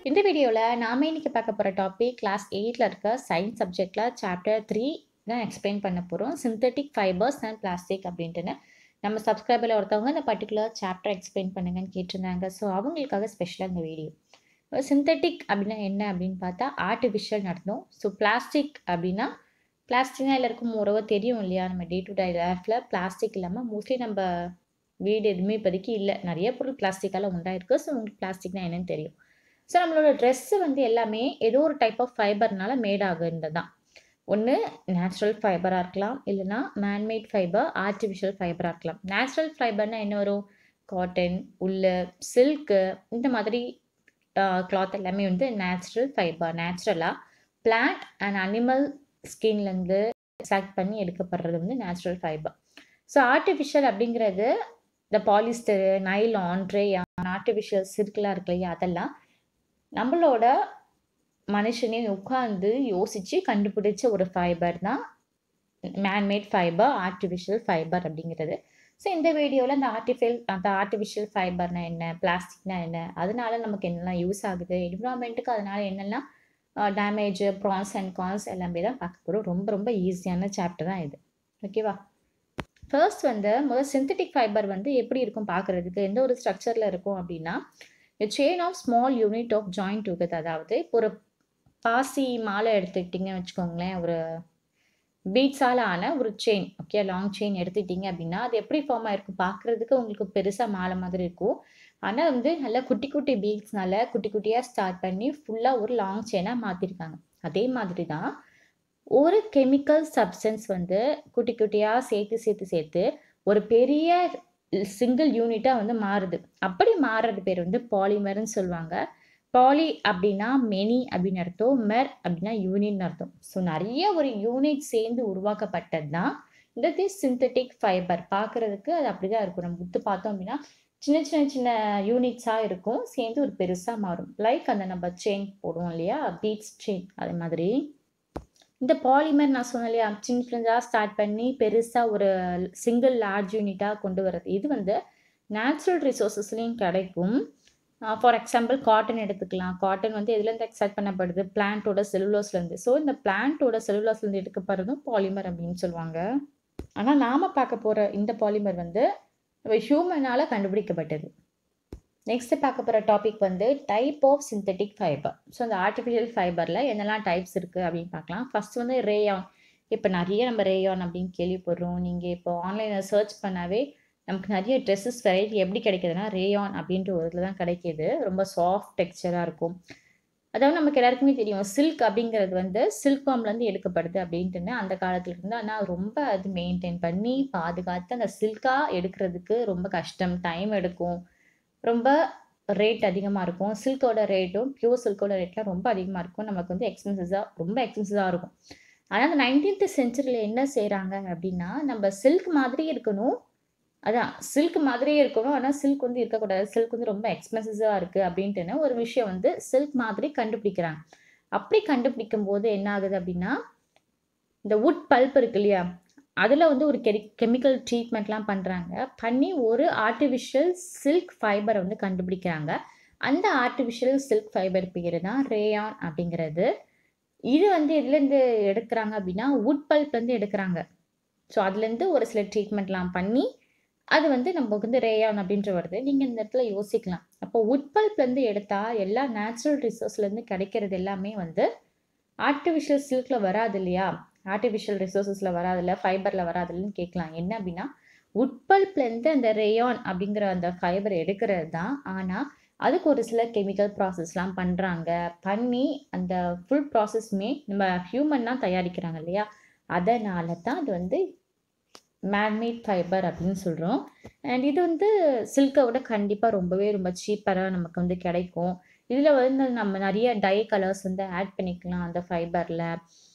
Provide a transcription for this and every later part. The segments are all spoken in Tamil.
இந்த வீடியோவில் நாம இன்னைக்கு பார்க்க போகிற டாபிக் கிளாஸ் எயிட்டில் இருக்க சயின்ஸ் சப்ஜெக்டில் சாப்டர் த்ரீ தான் எக்ஸ்பிளைன் பண்ண போகிறோம் சிந்தட்டிக் ஃபைபர்ஸ் அண்ட் பிளாஸ்டிக் அப்படின்ட்டுன்னு நம்ம சப்ஸ்கிரைபரில் ஒருத்தவங்க இந்த பர்டிகுலர் சாப்டர் எக்ஸ்பிளைன் பண்ணுங்கன்னு கேட்டிருந்தாங்க ஸோ அவங்களுக்காக ஸ்பெஷலாக இந்த வீடியோ சிந்தட்டிக் அப்படின்னா என்ன அப்படின்னு பார்த்தா ஆர்டிஃபிஷியல் நடத்தும் ஸோ பிளாஸ்டிக் அப்படின்னா பிளாஸ்டிக்னா எல்லாருக்கும் ஓரளவு தெரியும் இல்லையா நம்ம டே டு டே லைஃப்பில் பிளாஸ்டிக் இல்லாமல் மோஸ்ட்லி நம்ம வீடு எதுவுமே இப்போதைக்கு இல்லை நிறைய பொருள் பிளாஸ்டிக்கால் உண்டாயிருக்கு ஸோ உங்களுக்கு பிளாஸ்டிக்னா என்னன்னு தெரியும் ஸோ நம்மளோட ட்ரெஸ்ஸு வந்து எல்லாமே ஏதோ ஒரு டைப் ஆஃப் ஃபைபர்னால மேட் ஆகுன்றது தான் ஒன்று நேச்சுரல் ஃபைபராக இருக்கலாம் இல்லைனா மேன்மேட் ஃபைபர் ஆர்டிஃபிஷியல் ஃபைபராக இருக்கலாம் நேச்சுரல் ஃபைபர்னால் என்ன வரும் காட்டன் உல்லு சில்க்கு இந்த மாதிரி கிளாத் எல்லாமே வந்து நேச்சுரல் ஃபைபர் நேச்சுரலாக பிளான்ட் அண்ட் அனிமல் ஸ்கின்லேருந்து எக்ஸாக்ட் பண்ணி எடுக்கப்படுறது வந்து நேச்சுரல் ஃபைபர் ஸோ ஆர்டிஃபிஷியல் அப்படிங்கிறது இந்த பாலிஸ்டரு நைலான் ட்ரேயான் ஆர்டிஃபிஷியல் சிற்கெலாம் இருக்கு இல்லையா அதெல்லாம் நம்மளோட மனுஷனே உட்காந்து யோசித்து கண்டுபிடிச்ச ஒரு ஃபைபர் தான் மேன்மேட் ஃபைபர் ஆர்டிஃபிஷியல் ஃபைபர் அப்படிங்கிறது ஸோ இந்த வீடியோவில் அந்த ஆர்டிஃபிஷியல் அந்த ஆர்டிஃபிஷியல் ஃபைபர்னா என்ன பிளாஸ்டிக்னா என்ன அதனால நமக்கு என்னெல்லாம் யூஸ் ஆகுது என்விரான்மெண்ட்டுக்கு அதனால என்னெல்லாம் டேமேஜ் ப்ரான்ஸ் அண்ட் கான்ஸ் எல்லாமே தான் பார்க்க போகிறோம் ரொம்ப ரொம்ப ஈஸியான சாப்டர் தான் இது ஓகேவா ஃபர்ஸ்ட் வந்து முதல் சிந்தட்டிக் ஃபைபர் வந்து எப்படி இருக்கும் பார்க்குறதுக்கு எந்த ஒரு ஸ்ட்ரக்சரில் இருக்கும் அப்படின்னா chain of small unit of joint together அதாவது இப்போ ஒரு பாசி மாலை எடுத்துக்கிட்டிங்கன்னு வச்சுக்கோங்களேன் ஒரு பீட்ஸால் ஆன ஒரு செயின் ஓகே லாங் செயின் எடுத்துக்கிட்டிங்க அப்படின்னா அது எப்படி ஃபார்ம் ஆகிருக்கும் பார்க்குறதுக்கு உங்களுக்கு பெருசாக மாலை மாதிரி இருக்கும் ஆனால் வந்து நல்லா குட்டி குட்டி பீட்ஸ்னால குட்டி குட்டியாக ஸ்டார்ட் பண்ணி ஃபுல்லாக ஒரு லாங் செயினாக மாற்றிருக்காங்க அதே மாதிரி தான் ஒரு கெமிக்கல் சப்ஸ்டன்ஸ் வந்து குட்டி குட்டியாக சேர்த்து சேர்த்து சேர்த்து ஒரு பெரிய சிங்கிள் யூனிட்டாக வந்து மாறுது அப்படி மாறுறது பேர் வந்து பாலிமர்னு சொல்லுவாங்க பாலி அப்படின்னா மெனி அப்படின்னு அர்த்தம் மெர் அப்படின்னா யூனிட்னு அர்த்தம் ஸோ நிறைய ஒரு யூனிட் சேர்ந்து உருவாக்கப்பட்டது தான் இந்த தி சிந்தட்டிக் ஃபைபர் பார்க்குறதுக்கு அது அப்படி தான் இருக்கும் நம்ம உத்து பார்த்தோம் அப்படின்னா சின்ன சின்ன சின்ன யூனிட்ஸாக இருக்கும் சேர்ந்து ஒரு பெருசாக மாறும் லைக் அந்த நம்ம செயின் போடுவோம் இல்லையா பீட்ஸ் செயின் அதே மாதிரி இந்த பாலிமர் நான் சொன்னேன் இல்லையா சின்ன சின்னதாக ஸ்டார்ட் பண்ணி பெருசாக ஒரு சிங்கிள் லார்ஜ் யூனிட்டாக கொண்டு வர்றது இது வந்து நேச்சுரல் ரிசோர்ஸஸ்லேயும் கிடைக்கும் ஃபார் எக்ஸாம்பிள் காட்டன் எடுத்துக்கலாம் காட்டன் வந்து எதுலேருந்து எக்ஸ்ட்ராக்ட் பண்ணப்படுது பிளான்ட்டோட செல்லுலோஸ்லேருந்து ஸோ இந்த பிளான்ட்டோட செல்லுலோஸ்லேருந்து எடுக்கப்படுறதும் பாலிமர் அப்படின்னு சொல்லுவாங்க ஆனால் நாம் பார்க்க போகிற இந்த பாலிமர் வந்து ஹியூமனால் கண்டுபிடிக்கப்பட்டது நெக்ஸ்ட் பார்க்க போகிற டாபிக் வந்து type of synthetic fibre so இந்த ஆர்டிஃபிஷியல் ஃபைபரில் என்னெல்லாம் டைப்ஸ் இருக்குது அப்படின்னு பார்க்கலாம் ஃபஸ்ட் வந்து ரேயான் இப்போ நிறைய நம்ம ரேயான் அப்படின்னு கேள்விப்படுறோம் நீங்கள் இப்போ ஆன்லைனில் சர்ச் பண்ணாவே நமக்கு நிறைய ட்ரெஸ்ஸஸ் வெரைட்டி எப்படி கிடைக்குதுன்னா ரேயான் அப்படின்ற ஒரு இதில் தான் கிடைக்கிது ரொம்ப சாஃப்ட் டெக்ஸ்சராக இருக்கும் அதாவது நமக்கு எல்லாருக்குமே தெரியும் சில்க் அப்படிங்கிறது வந்து சில்க் ஃபார்ம்லேருந்து எடுக்கப்படுது அப்படின்ட்டுன்னு அந்த காலத்துல இருந்து ஆனால் ரொம்ப அது மெயின்டைன் பண்ணி பாதுகாத்து அந்த சில்காக எடுக்கிறதுக்கு ரொம்ப கஷ்டம் டைம் எடுக்கும் ரொம்ப ரேட் அதிகமாக இருக்கும் சில்கோட ரேட்டும் பியூர் சில்கோட ரேட்லாம் ரொம்ப அதிகமாக இருக்கும் நமக்கு வந்து எக்ஸ்பென்சிஸாக ரொம்ப எக்ஸ்பென்சிவாக இருக்கும் ஆனால் அந்த நைன்டீன்த் செஞ்சுரியில் என்ன செய்கிறாங்க அப்படின்னா நம்ம சில்க் மாதிரி இருக்கணும் அதான் சில்க் மாதிரியே இருக்கணும் ஆனால் சில்க் வந்து இருக்கக்கூடாது சில்க் வந்து ரொம்ப எக்ஸ்பென்சிவாக இருக்குது அப்படின்ட்டுன்னு ஒரு விஷயம் வந்து சில்க் மாதிரி கண்டுபிடிக்கிறாங்க அப்படி கண்டுபிடிக்கும் போது என்ன ஆகுது அப்படின்னா இந்த வுட் பல்ப் இருக்கு இல்லையா அதில் வந்து ஒரு கெரி கெமிக்கல் ட்ரீட்மெண்ட்லாம் பண்ணுறாங்க பண்ணி ஒரு ஆர்டிஃபிஷியல் சில்க் ஃபைபரை வந்து கண்டுபிடிக்கிறாங்க அந்த ஆர்டிஃபிஷியல் சில்க் ஃபைபர் பேர் தான் ரேயான் அப்படிங்கிறது இது வந்து எதுலேருந்து எடுக்கிறாங்க அப்படின்னா வுட் பல்ப்லேருந்து எடுக்கிறாங்க ஸோ அதுலேருந்து ஒரு சில ட்ரீட்மெண்ட்லாம் பண்ணி அது வந்து நமக்கு வந்து ரேயான் அப்படின்ற வருது நீங்கள் இந்த இடத்துல யோசிக்கலாம் அப்போ வுட் பல்ப்லேருந்து எடுத்தால் எல்லா நேச்சுரல் ரிசோர்ஸ்லேருந்து கிடைக்கிறது எல்லாமே வந்து ஆர்டிஃபிஷியல் சில்கில் வராது இல்லையா ஆர்டிஃபிஷியல் ரிசோர்ஸஸில் வராதில்ல ஃபைபரில் வராதில்லன்னு கேட்கலாம் என்ன அப்படின்னா உட்பல்ப்லேருந்து அந்த ரேயான் அப்படிங்கிற அந்த ஃபைபர் எடுக்கிறது தான் ஆனால் அதுக்கு ஒரு சில கெமிக்கல் ப்ராசஸ்லாம் பண்ணுறாங்க பண்ணி அந்த ஃபுல் ப்ராசஸ்மே நம்ம ஹியூமன் தான் தயாரிக்கிறாங்க இல்லையா அதனால தான் அது வந்து மேன்மேட் ஃபைபர் அப்படின்னு சொல்கிறோம் அண்ட் இது வந்து சில்கை விட கண்டிப்பாக ரொம்பவே ரொம்ப சீப்பராக நமக்கு வந்து கிடைக்கும் இதில் வந்து நம்ம நிறைய டை கலர்ஸ் வந்து ஆட் பண்ணிக்கலாம் அந்த ஃபைபரில்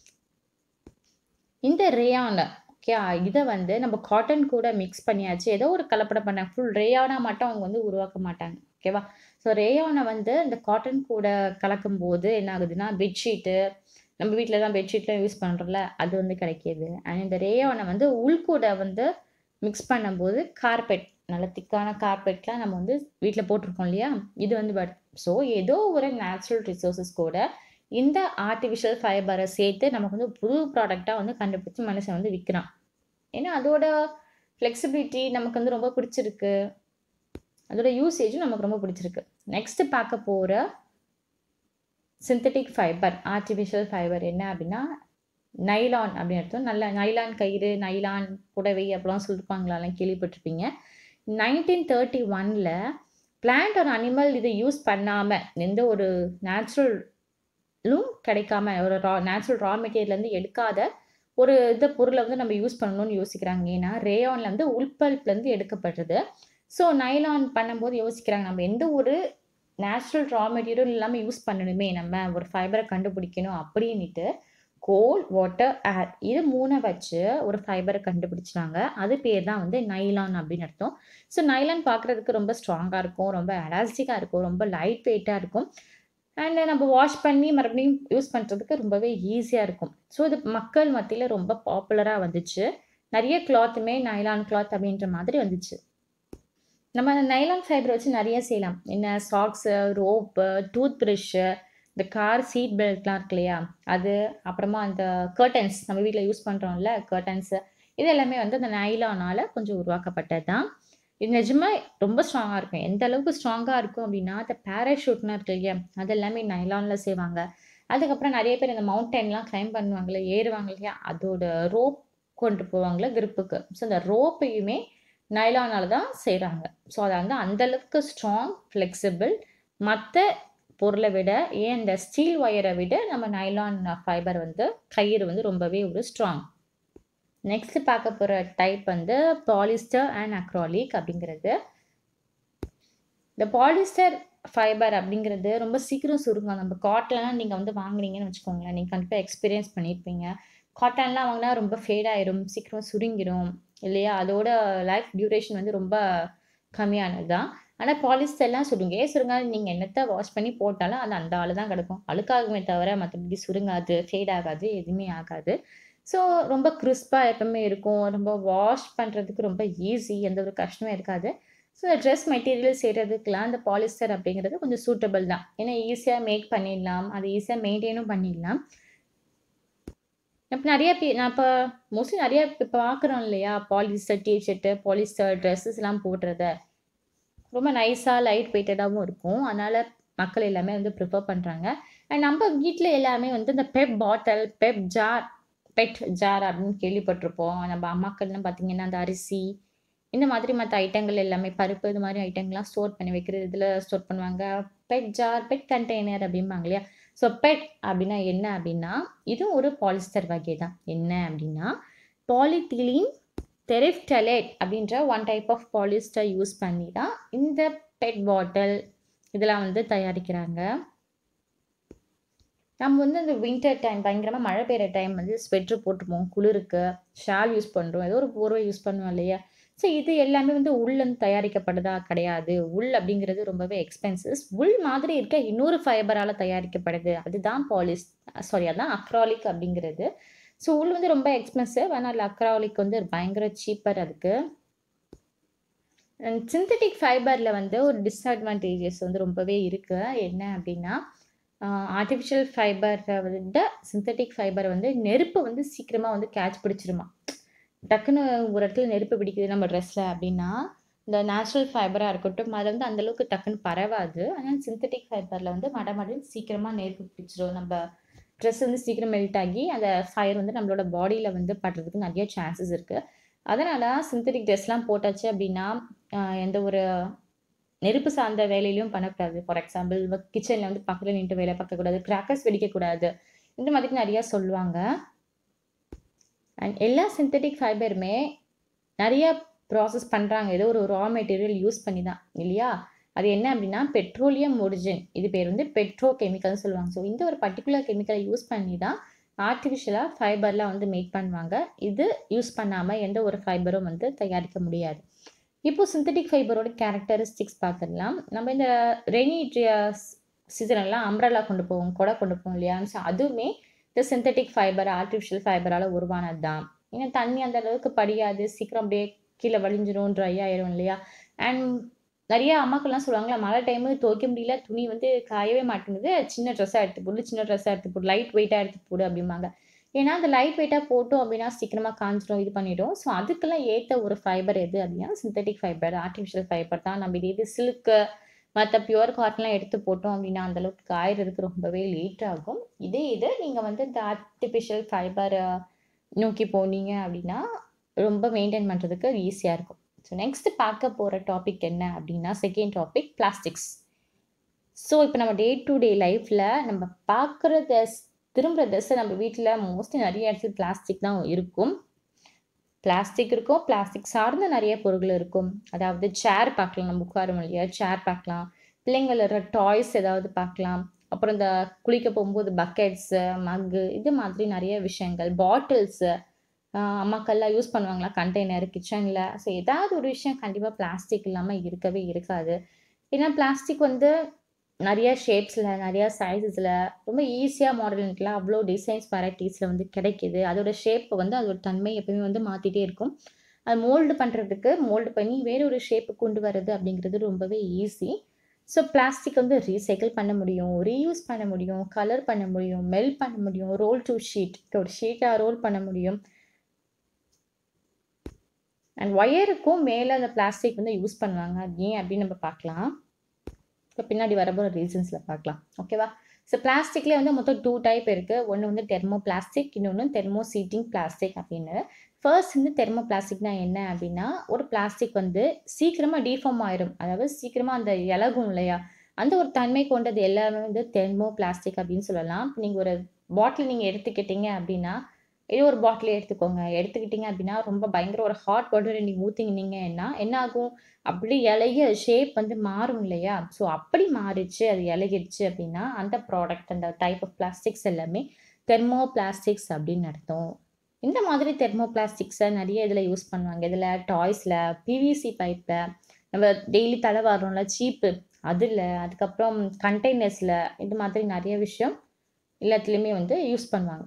இந்த ரேயான் ஓகே இதை வந்து நம்ம காட்டன் கூட மிக்ஸ் பண்ணியாச்சு ஏதோ ஒரு கலப்படம் பண்ணாங்க ஃபுல் ரேயானாக மட்டும் அவங்க வந்து உருவாக்க மாட்டாங்க ஓகேவா ஸோ ரேயானை வந்து இந்த காட்டன் கூட கலக்கும் போது என்ன ஆகுதுன்னா பெட்ஷீட்டு நம்ம வீட்டில் தான் பெட்ஷீட்லாம் யூஸ் பண்ணுறோம்ல அது வந்து கிடைக்கிது அண்ட் இந்த ரேயானை வந்து உள்கூட வந்து மிக்ஸ் பண்ணும்போது கார்பெட் நல்ல திக்கான கார்பெட்லாம் நம்ம வந்து வீட்ல போட்டிருக்கோம் இல்லையா? இது வந்து பட் ஸோ ஏதோ ஒரு நேச்சுரல் ரிசோர்ஸஸ் கூட இந்த ஆர்ட்டிஃபிஷியல் ஃபைபர சேர்த்து நமக்கு வந்து புது ப்ராடக்ட்டா வந்து கண்டுபிடிச்சு மனுஷன் வந்து விக்கிறான். ஏன்னா அதோட ஃப்ளெக்சிபிலிட்டி நமக்கு வந்து ரொம்ப பிடிச்சிருக்கு. அதோட யூசேஜும் நமக்கு ரொம்ப பிடிச்சிருக்கு. நெக்ஸ்ட் பார்க்க போற சிந்தெடிக் ஃபைபர், ஆர்ட்டிஃபிஷியல் ஃபைபர் என்ன அப்படின்னா, நைலான் அப்படின்னு அர்த்தம். நல்ல நைலான் கயிறு, நைலான் புடவை அப்படிலாம் சொல்லிருப்பாங்களாலாம் கேள்விப்பட்டிருப்பீங்க. 1931ல பிளான்ட் ஆர் அனிமல் இத யூஸ் பண்ணாம, எந்த ஒரு நேச்சுரலும் கிடைக்காம, ஒரு ரா நேச்சுரல் ரா மெட்டீரியல்லேருந்து எடுக்காத ஒரு இத பொருள வந்து நம்ம யூஸ் பண்ணணும்னு யோசிக்கிறாங்க. ஏன்னா, ரேயான்ல வந்து உல் பல்ப்லேருந்து எடுக்கப்படுறது. ஸோ நைலான் பண்ணும்போது யோசிக்கிறாங்க, நம்ம எந்த ஒரு நேச்சுரல் ரா மெட்டீரியல் இல்லாம யூஸ் பண்ணணுமே நம்ம, ஒரு ஃபைபர கண்டுபிடிக்கணும் அப்படின்னிட்டு, கோல், வாட்டர், ஏர் இது 3 வச்சு ஒரு ஃபைபர கண்டுபிடிச்சாங்க. அது பேர் தான் வந்து நைலான் அப்படின்னு அர்த்தம். ஸோ நைலான் பார்க்குறதுக்கு ரொம்ப ஸ்ட்ராங்கா இருக்கும், ரொம்ப எலாஸ்டிக்கா இருக்கும், ரொம்ப லைட் வெயிட்டா இருக்கும். அண்ட் நம்ம வாஷ் பண்ணி மறுபடியும் யூஸ் பண்றதுக்கு ரொம்பவே ஈஸியா இருக்கும். ஸோ இது மக்கள் மத்தியில ரொம்ப பாப்புலரா வந்துச்சு. நெறைய கிளாத்துமே நைலான் கிளாத் அப்படின்ற மாதிரி வந்துச்சு. நம்ம அந்த நைலான் ஃபைபர வச்சு நெறைய செய்யலாம். என்ன சாக்ஸு, ரோப்பு, டூத் பிரஷ்ஷு, இந்த கார் சீட் பெல்ட்லாம் இருக்கு இல்லையா? அது, அப்புறமா அந்த கர்டன்ஸ் நம்ம வீட்ல யூஸ் பண்றோம்ல கர்டன்ஸு, இது எல்லாமே வந்து அந்த நைலானால கொஞ்சம் உருவாக்கப்பட்டது தான். இது நிஜமா ரொம்ப ஸ்ட்ராங்கா இருக்கும். எந்த அளவுக்கு ஸ்ட்ராங்கா இருக்கும் அப்படின்னா, அந்த பேராசூட்லாம் இருக்கு இல்லையா? அது எல்லாமே நைலான்ல செய்வாங்க. அதுக்கப்புறம் நெறைய பேர் இந்த மவுண்டன்லாம் கிளைம் பண்ணுவாங்கல்ல, ஏறுவாங்க இல்லையா? அதோட ரோப் கொண்டு போவாங்கல்ல கிரிப்புக்கு. ஸோ அந்த ரோப்பையுமே நைலானால தான் செய்றாங்க. ஸோ அது வந்து அந்த அளவுக்கு ஸ்ட்ராங், ஃப்ளெக்சிபிள் மத்த பொருள விட, ஏன் இந்த ஸ்டீல் ஒயர விட நம்ம நைலான் ஃபைபர் வந்து கயிறு வந்து ரொம்பவே ஒரு ஸ்ட்ராங். நெக்ஸ்ட் பார்க்க போற டைப் வந்து பாலிஸ்டர் அண்ட் அக்ராலிக் அப்படிங்கிறது. இந்த பாலிஸ்டர் ஃபைபர் அப்படிங்கிறது ரொம்ப சீக்கிரம் சுருங்கும். நம்ம காட்டன்லாம் நீங்க வந்து வாங்குனீங்கன்னு வச்சுக்கோங்களேன், நீங்க கண்டிப்பா எக்ஸ்பீரியன்ஸ் பண்ணியிருப்பீங்க. காட்டன்லாம் வாங்குனா ரொம்ப ஃபேட் ஆயிரும், சீக்கிரம் சுருங்கிரும் இல்லையா? அதோட லைஃப் டியூரேஷன் வந்து ரொம்ப கம்மியானது தான். ஆனா பாலிஸ்டர்லாம் சுருங்கவே சுருங்காது. நீங்க என்னத்த வாஷ் பண்ணி போட்டாலும் அது அந்த அளவு தான் கிடக்கும். அழுக்காகுமே தவிர மத்தபடி சுருங்காது, ஃபேட் ஆகாது, எதுவுமே ஆகாது. ஸோ ரொம்ப கிரிஸ்பா எப்பவுமே இருக்கும். ரொம்ப வாஷ் பண்றதுக்கு ரொம்ப ஈஸி. எந்த ஒரு கஷ்டமும் இருக்காது. ஸோ ட்ரெஸ் மெட்டீரியல் செய்றதுக்குலாம் இந்த பாலிஸ்டர் அப்படிங்கிறது கொஞ்சம் சூட்டபிள் தான். ஏன்னா ஈஸியா மேக் பண்ணிடலாம். அது ஈஸியா மெயின்டெயினும் பண்ணிடலாம். இப்ப நெறைய பே நான் இப்ப மோஸ்ட்லி நெறைய இப்ப பார்க்குறோம் இல்லையா? பாலிஸ்டர் டீ ஷர்ட்டு, பாலிஸ்டர் ட்ரெஸ்ஸஸ்லாம் போடுறத. ரொம்ப நைஸா, லைட் வெயிட்டடாவும் இருக்கும். அதனால மக்கள் எல்லாமே வந்து ப்ரிஃபர் பண்றாங்க. அண்ட் நம்ம வீட்ல எல்லாமே வந்து இந்த PET bottle, PET jar, PET jar அப்படின்னு கேள்விப்பட்டிருப்போம். நம்ம அம்மாக்கள்லாம் பார்த்தீங்கன்னா, அந்த அரிசி, இந்த மாதிரி மத்த ஐட்டங்கள் எல்லாமே பருப்பு இது மாரி ஐட்டங்கள்லாம் ஸ்டோர் பண்ணி வைக்கிறது இதில ஸ்டோர் பண்ணுவாங்க. பெட் ஜார், பெட் கண்டெய்னர் அப்படிம்பாங்க இல்லையா? ஸோ பெட் அப்படின்னா என்ன அப்படின்னா, இதுவும் ஒரு பாலிஸ்டர் வகை தான். என்ன அப்படின்னா, பாலித்தீலீன் தெரிப்டலேட் அப்படின்ற one type of polyester use பண்ணி தான் இந்த பெட் பாட்டில் இதெல்லாம் வந்து தயாரிக்கிறாங்க. நம்ம வந்து இந்த வின்டர் டைம் பயங்கரமா மழை பெய்ற டைம் வந்து ஸ்வெட்டர் போட்டுப்போம் குளிருக்கு. ஷால் யூஸ் பண்றோம். ஏதோ ஒரு போர்வை யூஸ் பண்ணுவோம் இல்லையா? ஸோ இது எல்லாமே வந்து உல்லேருந்து தயாரிக்கப்பட்டதா கிடையாது. உல் அப்படிங்கிறது ரொம்பவே எக்ஸ்பென்சிவ். உல் மாதிரி இருக்க இன்னொரு ஃபைபரால தயாரிக்கப்படுது. அதுதான் பாலிஸ் சாரி அதான் அக்ராலிக் அப்படிங்கிறது. ஸோ உல் வந்து ரொம்ப எக்ஸ்பென்சிவ். ஆனால் அக்ராலிக் வந்து பயங்கர சீப்பர் அதுக்கு. அண்ட் சிந்தெடிக் ஃபைபர்ல வந்து ஒரு டிஸ்அட்வான்டேஜஸ் வந்து ரொம்பவே இருக்கு. என்ன அப்படின்னா, அ ஆர்ட்டிஃபிஷியல் ஃபைபர விட சிந்தெடிக் ஃபைபர் வந்து நெருப்பு வந்து சீக்கிரமா வந்து கேட்ச் பிடிச்சிருமாம். டக்குன்னு ஒரு இடத்துல நெருப்பு பிடிக்குது நம்ம ட்ரெஸ்ல அப்படின்னா, இந்த நேச்சுரல் ஃபைபரா இருக்கட்டும், அது வந்து அந்த அளவுக்கு டக்குன்னு பரவாது. ஆனா சிந்தெடிக் ஃபைபர்ல வந்து மடமடன்னு சீக்கிரமா நெருப்பு பிடிச்சிரும். நம்ம ட்ரெஸ் வந்து சீக்கிரம் மெல்ட் ஆகி, அந்த ஃபயர் வந்து நம்மளோட பாடியில வந்து படுறதுக்கு நெறைய சான்சஸ் இருக்கு. அதனால சிந்தெடிக் ட்ரெஸ்லாம் போட்டாச்சு அப்படின்னா, அ எந்த ஒரு நெருப்பு சார்ந்த வேலையிலயும் பண்ணக்கூடாது. ஃபார் எக்ஸாம்பிள் கிச்சன்ல வந்து பக்கத்துல நின்னுட்டு வேலை பார்க்கக்கூடாது. கிராக்கர்ஸ் வெடிக்கக்கூடாது. இந்த மாதிரி நெறைய சொல்லுவாங்க. அண்ட் எல்லா சிந்தெடிக் ஃபைபருமே நெறைய ப்ராசஸ் பண்றாங்க. ஏதோ ஒரு ரா மெட்டீரியல் யூஸ் பண்ணி தான் இல்லையா? அது என்ன அப்படின்னா, பெட்ரோலியம் ஒரிஜின். இது பேர் வந்து பெட்ரோ கெமிக்கல்னு சொல்லுவாங்க. ஸோ இந்த ஒரு பர்ட்டிகுலர் கெமிக்கல யூஸ் பண்ணி தான் ஆர்ட்டிஃபிஷியலா ஃபைபர்லாம் வந்து மேக் பண்ணுவாங்க. இது யூஸ் பண்ணாம எந்த ஒரு ஃபைபரும் வந்து தயாரிக்க முடியாது. இப்போ சிந்தெடிக் ஃபைபரோட கேரக்டரிஸ்டிக்ஸ் பார்த்துடலாம். நம்ம இந்த ரெய்னி ட்ரியாஸ் சீசன்லாம் அம்ப்ரெல்லா கொண்டு போவோம். கொடை கொண்டு போவோம் இல்லையா? ஸோ அதுவுமே இந்த சிந்தெடிக் ஃபைபர், ஆர்ட்டிஃபிஷியல் ஃபைபரால உருவானது தான். ஏன்னா தண்ணி அந்த அளவுக்கு படியாது. சீக்கிரம் அப்படியே கீழே வழிஞ்சிரும் ட்ரை ஆயிரும் இல்லையா அண்ட் நிறைய அம்மாக்கள்லாம் சொல்லுவாங்களா மழை டைமு துவைக்க முடியல துணி வந்து காயவே மாட்டேங்குது சின்ன ட்ரெஸ்ஸாக எடுத்து போடு சின்ன ட்ரெஸ்ஸாக எடுத்து போடு லைட் வெயிட்டாக எடுத்து போடு அப்படிம்பாங்க ஏன்னா அந்த லைட் வெயிட்டாக போட்டோம் அப்படின்னா சீக்கிரமாக காஞ்சிடும் இது பண்ணிடும் ஸோ அதுக்கெல்லாம் ஏற்ற ஒரு ஃபைபர் எது அப்படின்னா சிந்தட்டிக் ஃபைபர் ஆர்டிஃபிஷியல் ஃபைபர் தான் நம்ம இது இது சில்க்கு மற்ற பியூர் காட்டன்லாம் எடுத்து போட்டோம் அப்படின்னா அந்தளவுக்கு காயறதுக்கு ரொம்பவே லேட் ஆகும் இதே இது நீங்கள் வந்து இந்த ஆர்டிஃபிஷியல் ஃபைபரை நோக்கி போனீங்க அப்படின்னா ரொம்ப மெயின்டைன் பண்ணுறதுக்கு ஈஸியாக இருக்கும் ஸோ நெக்ஸ்ட் பார்க்க போகிற டாபிக் என்ன அப்படின்னா செகண்ட் டாபிக் பிளாஸ்டிக்ஸ் ஸோ இப்போ நம்ம டே டு டே லைஃப்பில் நம்ம பார்க்குறத திரும்புகிற ட்ரெஸ்ஸை நம்ம வீட்டில் மோஸ்ட்லி நிறைய இடத்துல பிளாஸ்டிக் தான் இருக்கும் பிளாஸ்டிக் இருக்கும் பிளாஸ்டிக் சார்ந்த நிறைய பொருட்கள் இருக்கும் அதாவது சேர் பார்க்கலாம் நம்ம உட்காரும் இல்லையா சேர் பார்க்கலாம் பிள்ளைங்களோட டாய்ஸ் ஏதாவது பார்க்கலாம் அப்புறம் இந்த குளிக்க போகும்போது பக்கெட்ஸு மக்கு இது மாதிரி நிறைய விஷயங்கள் பாட்டில்ஸு அம்மாக்கள்லாம் யூஸ் பண்ணுவாங்களா கண்டெய்னர் கிச்சனில் ஸோ ஏதாவது ஒரு விஷயம் கண்டிப்பாக பிளாஸ்டிக் இல்லாமல் இருக்கவே இருக்காது ஏன்னா பிளாஸ்டிக் வந்து நிறைய ஷேப்ஸில் நிறைய சைஸஸில் ரொம்ப ஈஸியாக மாடலிங்கில் அவ்வளோ டிசைன்ஸ் வெரைட்டிஸில் வந்து கிடைக்கிது அதோட ஷேப் வந்து அதோட தன்மை எப்பவுமே வந்து மாற்றிட்டே இருக்கும் அது மோல்டு பண்ணுறதுக்கு மோல்டு பண்ணி வேற ஒரு ஷேப்பு கொண்டு வர்றது அப்படிங்கிறது ரொம்பவே ஈஸி ஸோ பிளாஸ்டிக் வந்து ரீசைக்கிள் பண்ண முடியும் ரீயூஸ் பண்ண முடியும் கலர் பண்ண முடியும் மெல் பண்ண முடியும் ரோல் டு ஷீட் ஒரு ஷீட்டாக ரோல் பண்ண முடியும் அண்ட் ஒயருக்கும் மேலே அந்த பிளாஸ்டிக் வந்து யூஸ் பண்ணுவாங்க அது ஏன் அப்படின்னு நம்ம பார்க்கலாம் இப்போ பின்னாடி வரப்போகிற ரீசன்ஸில் பார்க்கலாம் ஓகேவா ஸோ பிளாஸ்டிக்லேயே வந்து மொத்தம் டூ டைப் இருக்குது ஒன்று வந்து தெர்மோ பிளாஸ்டிக் இன்னொன்று தெர்மோ சீட்டிங் பிளாஸ்டிக் அப்படின்னு ஃபர்ஸ்ட் வந்து தெர்மோ பிளாஸ்டிக்னா என்ன அப்படின்னா ஒரு பிளாஸ்டிக் வந்து சீக்கிரமாக டீஃபார்ம் ஆயிரும் அதாவது சீக்கிரமாக அந்த இலகும் இல்லையா அந்த ஒரு தன்மை கொண்டது எல்லாமே வந்து தெர்மோ பிளாஸ்டிக் அப்படின்னு சொல்லலாம் இப்போ நீங்கள் ஒரு பாட்டில் நீங்கள் எடுத்துக்கிட்டீங்க அப்படின்னா ஏதோ ஒரு பாட்டில் எடுத்துக்கோங்க எடுத்துக்கிட்டீங்க அப்படின்னா ரொம்ப பயங்கர ஒரு ஹாட் வாட்டர் நீங்கள் ஊற்றினீங்கன்னா என்ன ஆகும் அப்படி இலைய ஷேப் வந்து மாறும் இல்லையா ஸோ அப்படி மாறிச்சு அது இலகிடுச்சு அப்படின்னா அந்த ப்ராடக்ட் அந்த டைப் ஆஃப் பிளாஸ்டிக்ஸ் எல்லாமே தெர்மோ பிளாஸ்டிக்ஸ் அப்படின்னு அர்த்தம் இந்த மாதிரி தெர்மோ பிளாஸ்டிக்ஸை நிறைய இதில் யூஸ் பண்ணுவாங்க இதில் டாய்ஸில் பிவிசி பைப்பில் நம்ம டெய்லி தலை வரோம்ல சீப்பு அதில் அதுக்கப்புறம் கண்டெய்னர்ஸில் இது மாதிரி நிறைய விஷயம் எல்லாத்துலேயுமே வந்து யூஸ் பண்ணுவாங்க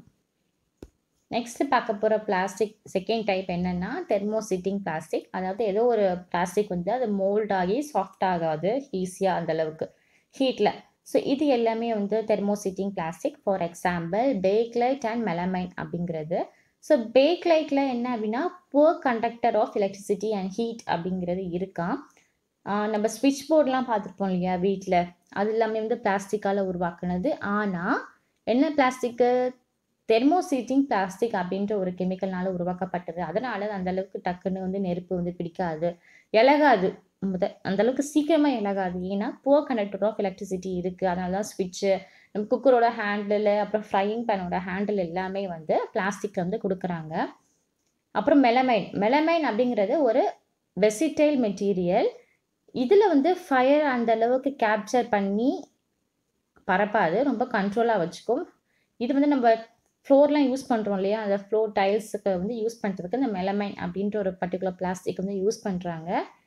நெக்ஸ்ட் பார்க்க போகிற பிளாஸ்டிக் செகண்ட் டைப் என்னென்னா தெர்மோசிட்டிங் பிளாஸ்டிக் அதாவது ஏதோ ஒரு பிளாஸ்டிக் வந்து அது மோல்ட் ஆகி சாஃப்ட் ஆகாது ஈஸியாக அந்தளவுக்கு ஹீட்டில் ஸோ இது எல்லாமே வந்து thermosetting plastic for example bakelite and melamine அப்படிங்கிறது ஸோ பேக் லைட்டில் என்ன அப்படின்னா poor conductor of electricity and heat அப்படிங்கிறது இருக்கான் நம்ம ஸ்விட்ச் போர்ட்லாம் பார்த்துருப்போம் இல்லையா வீட்டில் அது எல்லாமே வந்து பிளாஸ்டிக்கால் உருவாக்குனது ஆனால் என்ன பிளாஸ்டிக்கு தெர்மோசீட்டிங் பிளாஸ்டிக் அப்படின்ற ஒரு கெமிக்கல்னால உருவாக்கப்பட்டது அதனால அந்த அளவுக்கு டக்குன்னு வந்து நெருப்பு வந்து பிடிக்காது இலகாது முத அந்த அளவுக்கு சீக்கிரமாக இலகாது ஏன்னா புவர் கண்டக்டர் ஆஃப் எலக்ட்ரிசிட்டி இருக்குது அதனால தான் ஸ்விட்சு நம்ம குக்கரோட ஹேண்டில் அப்புறம் ஃப்ரையிங் பேனோட ஹேண்டில் எல்லாமே வந்து பிளாஸ்டிக் வந்து கொடுக்குறாங்க அப்புறம் மெலமைன் மெலமைன் அப்படிங்கிறது ஒரு வெசிடைல் மெட்டீரியல் இதில் வந்து ஃபயர் அந்த அளவுக்கு கேப்சர் பண்ணி பரப்பாது ரொம்ப கண்ட்ரோலாக வச்சுக்கும் இது வந்து நம்ம ஃப்ளோர்லாம் யூஸ் பண்ணுறோம் இல்லையா அந்த ஃப்ளோர் டைல்ஸுக்கு வந்து யூஸ் பண்ணுறதுக்கு இந்த மெலமைன் அப்படின்ற ஒரு பர்டிகுலர் பிளாஸ்டிக் வந்து யூஸ் பண்ணுறாங்க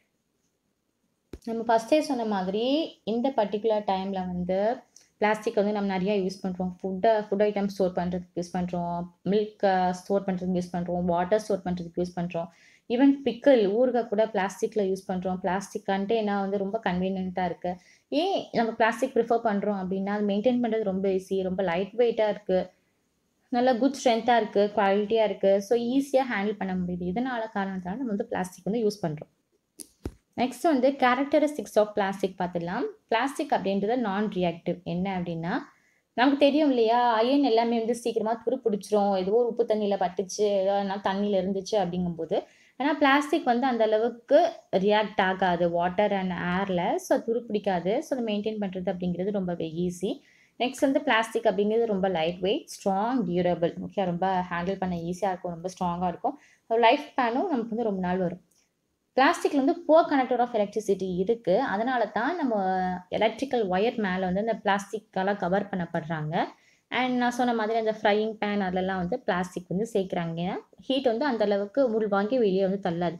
நம்ம ஃபஸ்ட்டே சொன்ன மாதிரி இந்த பர்டிகுலர் டைமில் வந்து பிளாஸ்டிக் வந்து நம்ம நிறையா யூஸ் பண்ணுறோம் ஃபுட்டை ஃபுட் ஐட்டம் ஸ்டோர் பண்ணுறதுக்கு யூஸ் பண்ணுறோம் மில்க் ஸ்டோர் பண்ணுறதுக்கு யூஸ் பண்ணுறோம் வாட்டர் ஸ்டோர் பண்ணுறதுக்கு யூஸ் பண்ணுறோம் ஈவன் பிக்கிள் ஊறுகாய் கூட பிளாஸ்டிக்கில் யூஸ் பண்ணுறோம் பிளாஸ்டிக் கண்டெய்னர் வந்து ரொம்ப கன்வீனியண்ட்டாக இருக்குது ஏன் நம்ம பிளாஸ்டிக் ப்ரிஃபர் பண்ணுறோம் அப்படின்னா அது மெயின்டைன் பண்ணுறது ரொம்ப ஈஸி ரொம்ப லைட் வெயிட்டாக இருக்குது நல்ல குட் ஸ்ட்ரென்த்தாக இருக்குது குவாலிட்டியாக இருக்குது ஸோ ஈஸியாக ஹேண்டில் பண்ண முடியுது இதனால காரணத்தினால நம்ம வந்து பிளாஸ்டிக் வந்து யூஸ் பண்ணுறோம் நெக்ஸ்ட் வந்து கேரக்டரிஸ்டிக்ஸ் ஆஃப் பிளாஸ்டிக் பார்த்துடலாம் பிளாஸ்டிக் அப்படின்றது நான் ரியாக்டிவ் என்ன அப்படின்னா நமக்கு தெரியும் இல்லையா அயன் எல்லாமே வந்து சீக்கிரமாக துரு பிடிச்சிரும் ஏதோ ஒரு உப்பு தண்ணியில் பட்டுச்சு ஏதோ தண்ணியில் இருந்துச்சு அப்படிங்கும்போது ஆனால் பிளாஸ்டிக் வந்து அந்த அளவுக்கு ரியாக்ட் ஆகாது வாட்டர் அண்ட் ஏரில் ஸோ துரு பிடிக்காது ஸோ அதை மெயின்டைன் பண்ணுறது அப்படிங்கிறது ரொம்பவே ஈஸி நெக்ஸ்ட் வந்து பிளாஸ்டிக் அப்படிங்கிறது ரொம்ப light weight strong durable okay ரொம்ப ஹேண்டில் பண்ண ஈஸியாக இருக்கும் ரொம்ப ஸ்ட்ராங்காக இருக்கும் லைஃப் ஸ்பேனும் நமக்கு வந்து ரொம்ப நாள் வரும் பிளாஸ்டிக்கில் வந்து புவர் கனெக்டர் ஆஃப் எலக்ட்ரிசிட்டி இருக்குது அதனால தான் நம்ம எலக்ட்ரிக்கல் ஒயர் மேலே வந்து அந்த பிளாஸ்டிக்கால் கவர் பண்ணப்படுறாங்க அண்ட் நான் சொன்ன மாதிரி அந்த ஃப்ரையிங் பேன் அதிலலாம் வந்து பிளாஸ்டிக் வந்து சேர்க்குறாங்க ஹீட் வந்து அந்த அளவுக்கு உள் வாங்கி வெளியே வந்து தள்ளாது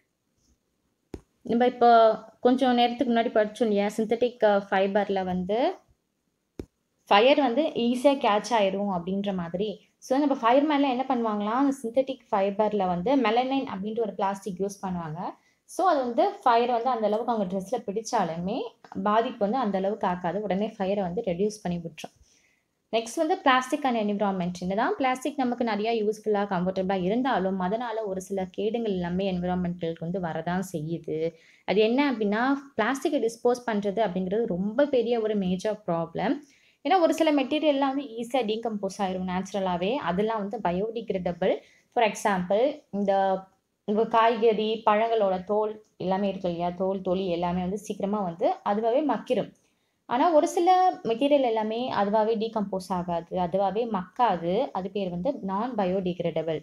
நம்ம இப்போ கொஞ்சம் நேரத்துக்கு முன்னாடி படித்தோம் இல்லையா சிந்தட்டிக் ஃபைபரில் வந்து ஃபயர் வந்து ஈஸியாக கேட்ச் ஆயிரும் அப்படின்ற மாதிரி ஸோ நம்ம ஃபயர்மேன்ல என்ன பண்ணுவாங்களாம் அந்த சிந்தட்டிக் ஃபைபரில் வந்து மெலனைன் அப்படின்ற ஒரு பிளாஸ்டிக் யூஸ் பண்ணுவாங்க ஸோ அது வந்து ஃபயர் வந்து அந்த அளவுக்கு அவங்க ட்ரெஸ்ஸில் பிடிச்சாலுமே பாதிப்பு வந்து அந்த அளவுக்கு ஆக்காது உடனே ஃபயரை வந்து ரெடியூஸ் பண்ணி விட்டுரும் நெக்ஸ்ட் வந்து பிளாஸ்டிக் அண்ட் என்விரான்மெண்ட் என்னதான் பிளாஸ்டிக் நமக்கு நிறையா யூஸ்ஃபுல்லாக கம்ஃபர்டபுளாக இருந்தாலும் அதனால் ஒரு சில கேடுகள் எல்லாமே என்விரான்மெண்டலுக்கு வந்து வரதான் செய்யுது அது என்ன அப்படின்னா பிளாஸ்டிக்கை டிஸ்போஸ் பண்ணுறது அப்படிங்கிறது ரொம்ப பெரிய ஒரு மேஜர் ப்ராப்ளம் ஏன்னா ஒரு சில மெட்டீரியல்லாம் வந்து ஈஸியாக டீகம்போஸ் ஆயிரும் நேச்சுரலாகவே அதெல்லாம் வந்து பயோடிகிரேடபிள் ஃபார் எக்ஸாம்பிள் இந்த இந்த காய்கறி பழங்களோட தோல் எல்லாமே இருக்கு இல்லையா தோல் தொலி எல்லாமே வந்து சீக்கிரமாக வந்து அதுவாகவே மக்கிரும் ஆனால் ஒரு சில மெட்டீரியல் எல்லாமே அதுவாகவே டீகம்போஸ் ஆகாது அதுவாகவே மக்காது அது பேர் வந்து நான் பயோடிகிரேடபிள்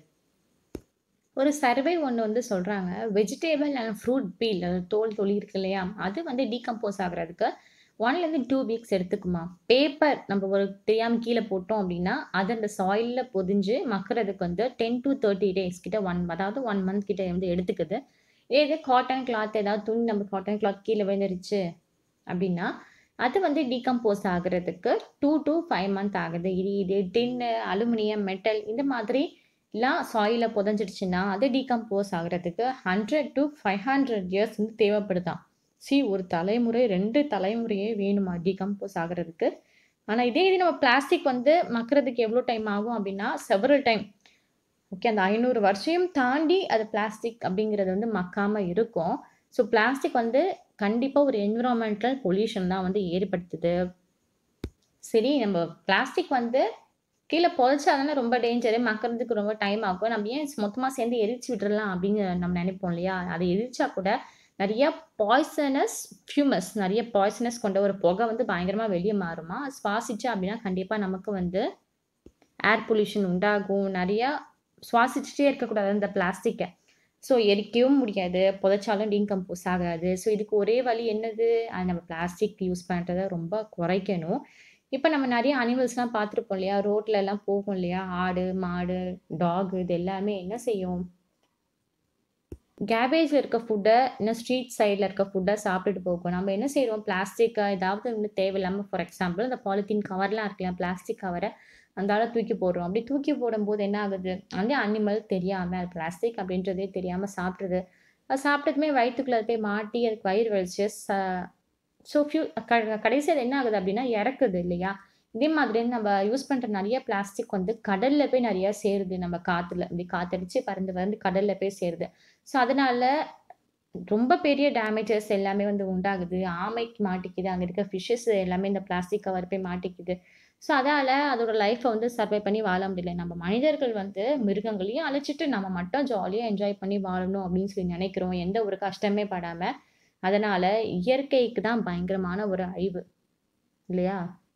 ஒரு சர்வே ஒன்று வந்து சொல்கிறாங்க வெஜிடேபிள் அண்ட் ஃப்ரூட் பீல் தோல் தொலி இருக்கு இல்லையா அது வந்து டீகம்போஸ் ஆகுறதுக்கு ஒன்லேருந்து டூ வீக்ஸ் எடுத்துக்குமா பேப்பர் நம்ம ஒரு தெரியாமல் கீழே போட்டோம் அப்படின்னா அது அந்த சாயிலில் பொதிஞ்சு மக்கிறதுக்கு வந்து டென் டு தேர்ட்டி டேஸ் கிட்ட ஒன் அதாவது ஒன் மந்த் கிட்ட வந்து எடுத்துக்குது இதே காட்டன் கிளாத் ஏதாவது துணி நம்ம காட்டன் கிளாத் கீழே விழுந்துருச்சு அப்படின்னா அது வந்து டீகம்போஸ் ஆகுறதுக்கு டூ டு ஃபைவ் மந்த் ஆகுது இது இது டின்னு அலுமினியம் மெட்டல் இந்த மாதிரி எல்லாம் சாயிலில் புதஞ்சிடுச்சுன்னா அது டீகம்போஸ் ஆகுறதுக்கு hundred to five hundred years வந்து தேவைப்படுதான் சி ஒரு தலைமுறை ரெண்டு தலைமுறையே வேணுமா டீகம்போஸ் ஆகுறதுக்கு ஆனால் இதே இது நம்ம பிளாஸ்டிக் வந்து மக்கிறதுக்கு எவ்வளோ டைம் ஆகும் அப்படின்னா செவரல் டைம் ஓகே அந்த ஐநூறு வருஷம் தாண்டி அது பிளாஸ்டிக் அப்படிங்கிறது வந்து மக்காமல் இருக்கும் ஸோ பிளாஸ்டிக் வந்து கண்டிப்பாக ஒரு என்விரான்மெண்டல் பொல்யூஷன் தான் வந்து ஏற்படுத்துது சரி நம்ம பிளாஸ்டிக் வந்து கீழே புதைச்சாதானே ரொம்ப டேஞ்சரு மக்கிறதுக்கு ரொம்ப டைம் ஆகும் நம்ம ஏன் மொத்தமாக சேர்ந்து எரிச்சு விட்டுறலாம் அப்படின்னு நம்ம நினைப்போம் இல்லையா அதை எரிச்சா கூட நிறைய பாய்சனஸ் ஃபியூமஸ் நிறைய பாய்சனஸ் கொண்ட ஒரு புகை வந்து பயங்கரமாக வெளியே மாறுமா சுவாசிச்சு அப்படின்னா கண்டிப்பாக நமக்கு வந்து ஏர் பொல்யூஷன் உண்டாகும் நிறையா சுவாசிச்சுட்டே இருக்கக்கூடாது அந்த பிளாஸ்டிக்கை ஸோ எரிக்கவும் முடியாது புதைச்சாலும் டீகம்போஸ் ஆகாது ஸோ இதுக்கு ஒரே வழி என்னது அது நம்ம பிளாஸ்டிக் யூஸ் பண்ணுறத ரொம்ப குறைக்கணும் இப்போ நம்ம நிறைய அனிமல்ஸ்லாம் பார்த்துருப்போம் இல்லையா ரோட்ல எல்லாம் போகும் இல்லையா ஆடு மாடு டாக் இது எல்லாமே என்ன செய்யும் கேபேஜில் இருக்க ஃபுட்டை இன்னும் ஸ்ட்ரீட் சைடில் இருக்க ஃபுட்டை சாப்பிட்டுட்டு போகும் நம்ம என்ன செய்கிறோம் பிளாஸ்டிக்கை ஏதாவது வந்து தேவையில்லாமல் ஃபார் எக்ஸாம்பிள் இந்த பாலித்தீன் கவர்லாம் இருக்கலாம் பிளாஸ்டிக் கவரை அந்தால தூக்கி போடுறோம் அப்படி தூக்கி போடும்போது என்ன ஆகுது அந்த அனிமல் தெரியாமல் பிளாஸ்டிக் அப்படின்றதே தெரியாமல் சாப்பிட்றது அது சாப்பிட்டதுமே வயிற்றுக்குள்ளே போய் மாட்டி அதுக்கு வயிறு வலிச்சு ச ஸோ ஃபியூ க கடைசியில் என்ன ஆகுது அப்படின்னா இறக்குது இல்லையா இதே மாதிரி நம்ம யூஸ் பண்ணுற நிறைய பிளாஸ்டிக் வந்து கடலில் போய் நிறையா சேருது நம்ம காற்றுல இப்படி காற்றடிச்சு பறந்து பறந்து கடலில் போய் சேருது ஸோ அதனால ரொம்ப பெரிய டேமேஜஸ் எல்லாமே வந்து உண்டாகுது ஆமைக்கு மாட்டிக்குது அங்கே இருக்க ஃபிஷ்ஷஸ் எல்லாமே இந்த பிளாஸ்டிக் கவர் போய் மாட்டிக்குது ஸோ அதால் அதோட லைஃப்பை வந்து சர்வை பண்ணி வாழ முடியல நம்ம மனிதர்கள் வந்து மிருகங்களையும் அழைச்சிட்டு நம்ம மட்டும் ஜாலியாக என்ஜாய் பண்ணி வாழணும் அப்படின்னு சொல்லி நினைக்கிறோம் எந்த ஒரு கஷ்டமே படாமல் அதனால் இயற்கைக்கு தான் பயங்கரமான ஒரு அழிவு இல்லையா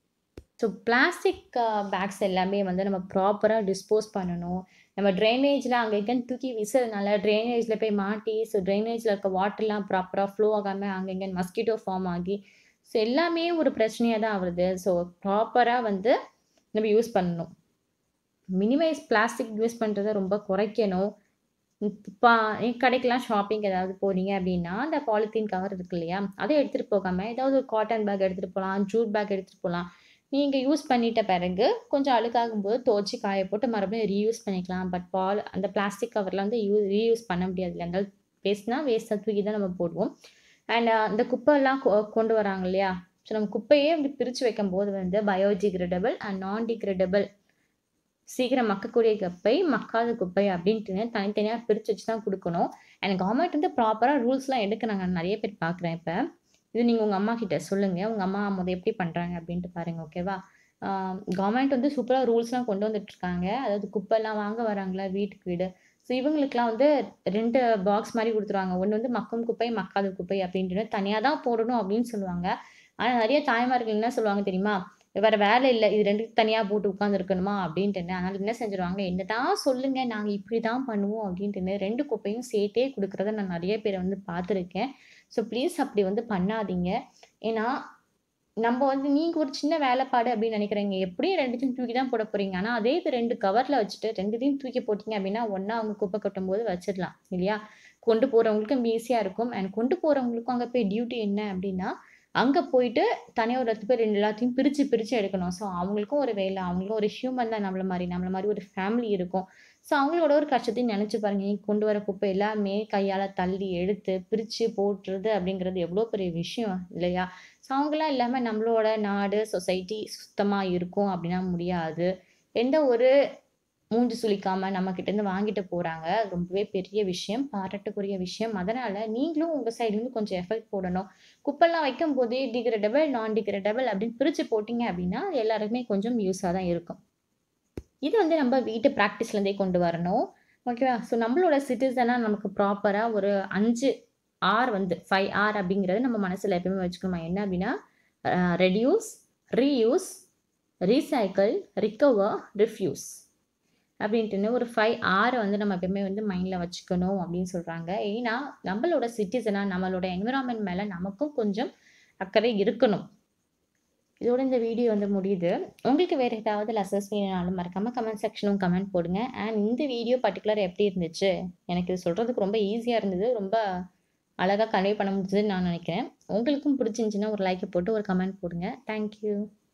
ஸோ பிளாஸ்டிக் பேக்ஸ் எல்லாமே வந்து நம்ம ப்ராப்பராக டிஸ்போஸ் பண்ணணும் நம்ம ட்ரைனேஜில் அங்கே இங்கேன்னு தூக்கி வீசுறதுனால ட்ரைனேஜில் போய் மாட்டி ஸோ ட்ரைனேஜில் இருக்க வாட்டர்லாம் ப்ராப்பராக ஃப்ளோ ஆகாமல் அங்கே இங்கேன்னு மஸ்கிட்டோ ஃபார்ம் ஆகி ஸோ எல்லாமே ஒரு பிரச்சனையாக தான் வருது ஸோ ப்ராப்பராக வந்து நம்ம யூஸ் பண்ணணும் மினிமைஸ் பிளாஸ்டிக் யூஸ் பண்ணுறத ரொம்ப குறைக்கணும் இப்போ கடைக்கெலாம் ஷாப்பிங் ஏதாவது போறீங்க அப்படின்னா அந்த பாலித்தீன் கவர் இருக்கு இல்லையா அதை எடுத்துகிட்டு போகாமல் ஏதாவது ஒரு காட்டன் பேக் எடுத்துகிட்டு போகலாம் ஜூட் பேக் எடுத்துகிட்டு போகலாம் நீங்கள் யூஸ் பண்ணிட்ட பிறகு கொஞ்சம் அழுக்காகும் போது துவச்சி காய போட்டு மறுபடியும் ரீயூஸ் பண்ணிக்கலாம் பட் பால் அந்த பிளாஸ்டிக் கவரில் வந்து யூ ரீயூஸ் பண்ண முடியாது இல்லை இருந்தாலும் வேஸ்ட்னா வேஸ்ட்டாக தூக்கி தான் நம்ம போடுவோம் அண்ட் அந்த குப்பைலாம் கொண்டு வராங்க இல்லையா ஸோ நம்ம குப்பையே அப்படி பிரித்து வைக்கும்போது வந்து பயோடிகிரேடபிள் அண்ட் நான் டிகிரேடபிள் சீக்கிரம் மக்கக்கூடிய குப்பை மக்காத குப்பை அப்படின்ட்டு தனித்தனியாக பிரித்து வச்சு தான் கொடுக்கணும் அண்ட் கவர்மெண்ட் வந்து ப்ராப்பராக ரூல்ஸ்லாம் எடுக்கிறாங்க நிறைய பேர் பார்க்குறேன் இப்போ இது நீங்கள் உங்கள் அம்மா கிட்ட சொல்லுங்கள் உங்கள் அம்மா முத எப்படி பண்ணுறாங்க அப்படின்ட்டு பாருங்கள் ஓகேவா கவர்மெண்ட் வந்து சூப்பராக ரூல்ஸ்லாம் கொண்டு வந்துட்டுருக்காங்க அதாவது குப்பைலாம் வாங்க வராங்களா வீட்டுக்கு வீடு ஸோ இவங்களுக்குலாம் வந்து ரெண்டு பாக்ஸ் மாதிரி கொடுத்துருவாங்க ஒன்று வந்து மக்கும் குப்பை மக்காத குப்பை அப்படின்ட்டு தனியாக தான் போடணும் அப்படின்னு சொல்லுவாங்க ஆனால் நிறைய தாய்மார்கள் என்ன சொல்லுவாங்க தெரியுமா வேறு வேலை இல்லை இது ரெண்டு தனியாக போட்டு உட்காந்துருக்கணுமா அப்படின்ட்டு அதனால் என்ன செஞ்சுருவாங்க என்ன தான் சொல்லுங்கள் நாங்கள் இப்படி தான் பண்ணுவோம் அப்படின்ட்டு ரெண்டு குப்பையும் சேர்த்தே கொடுக்குறத நான் நிறைய பேரை வந்து பார்த்துருக்கேன் ஸோ ப்ளீஸ் அப்படி வந்து பண்ணாதீங்க ஏன்னா நம்ம வந்து நீங்கள் ஒரு சின்ன வேலைப்பாடு அப்படின்னு நினைக்கிறீங்க எப்படியும் ரெண்டுத்தையும் தூக்கி தான் போட போகிறீங்க ஆனால் அதே இது ரெண்டு கவரில் வச்சுட்டு ரெண்டுத்தையும் தூக்கி போட்டிங்க அப்படின்னா ஒன்றா அவங்க குப்பை கொட்டும் போது வச்சிடலாம் இல்லையா கொண்டு போகிறவங்களுக்கும் ஈஸியாக இருக்கும் அண்ட் கொண்டு போகிறவங்களுக்கும் அங்கே போய் டியூட்டி என்ன அப்படின்னா அங்கே போயிட்டு தனியாக ஒரு இடத்து போய் ரெண்டு எல்லாத்தையும் பிரித்து பிரித்து எடுக்கணும் ஸோ அவங்களுக்கும் ஒரு வேலை அவங்களுக்கும் ஒரு ஹியூமன் தான் நம்மள மாதிரி நம்மள மாதிரி ஒரு ஃபேமிலி இருக்கும் ஸோ அவங்களோட ஒரு கஷ்டத்தையும் நினச்சி பாருங்க நீ கொண்டு வர குப்பை எல்லாமே கையால் தள்ளி எடுத்து பிரித்து போட்டுறது அப்படிங்கிறது எவ்வளோ பெரிய விஷயம் இல்லையா ஸோ அவங்களாம் இல்லாமல் நம்மளோட நாடு சொசைட்டி சுத்தமாக இருக்கும் அப்படின்னா முடியாது எந்த ஒரு மூஞ்சி சுளிக்காம நம்ம கிட்டேருந்து வாங்கிட்டு போகிறாங்க ரொம்பவே பெரிய விஷயம் பாராட்டுக்குரிய விஷயம் அதனால் நீங்களும் உங்கள் சைட்லேருந்து கொஞ்சம் எஃபெக்ட் போடணும் குப்பெல்லாம் வைக்கும் போதே டிகிரேடபிள் நான் டிகிரேடபிள் அப்படின்னு பிரித்து போட்டிங்க அப்படின்னா எல்லாருக்குமே கொஞ்சம் யூஸாக தான் இருக்கும் இது வந்து நம்ம வீட்டு ப்ராக்டிஸ்லேருந்தே கொண்டு வரணும் ஓகேவா ஸோ நம்மளோட சிட்டிசனாக நமக்கு ப்ராப்பராக ஒரு அஞ்சு ஆர் வந்து ஃபைவ் ஆர் அப்படிங்கிறது நம்ம மனசில் எப்பயுமே வச்சுக்கணுமா என்ன அப்படின்னா reduce reuse recycle recover refuse அப்படின்ட்டுன்னு ஒரு ஃபைவ் ஆரை வந்து நம்ம எப்பயுமே வந்து மைண்டில் வச்சுக்கணும் அப்படின்னு சொல்கிறாங்க ஏன்னா நம்மளோட சிட்டிசனாக நம்மளோட என்விரான்மெண்ட் மேலே நமக்கும் கொஞ்சம் அக்கறை இருக்கணும் இதோட இந்த வீடியோ வந்து முடியுது உங்களுக்கு வேறு ஏதாவது லெசன்ஸ் வேணுனாலும் மறக்காமல் கமெண்ட் செக்ஷனும் கமெண்ட் போடுங்க அண்ட் இந்த வீடியோ பர்டிகுலர் எப்படி இருந்துச்சு எனக்கு இது சொல்கிறதுக்கு ரொம்ப ஈஸியாக இருந்தது ரொம்ப அழகாக கன்வே பண்ண முடிஞ்சதுன்னு நான் நினைக்கிறேன் உங்களுக்கும் பிடிச்சிருந்துச்சின்னா ஒரு லைக்கை போட்டு ஒரு கமெண்ட் போடுங்க தேங்க்யூ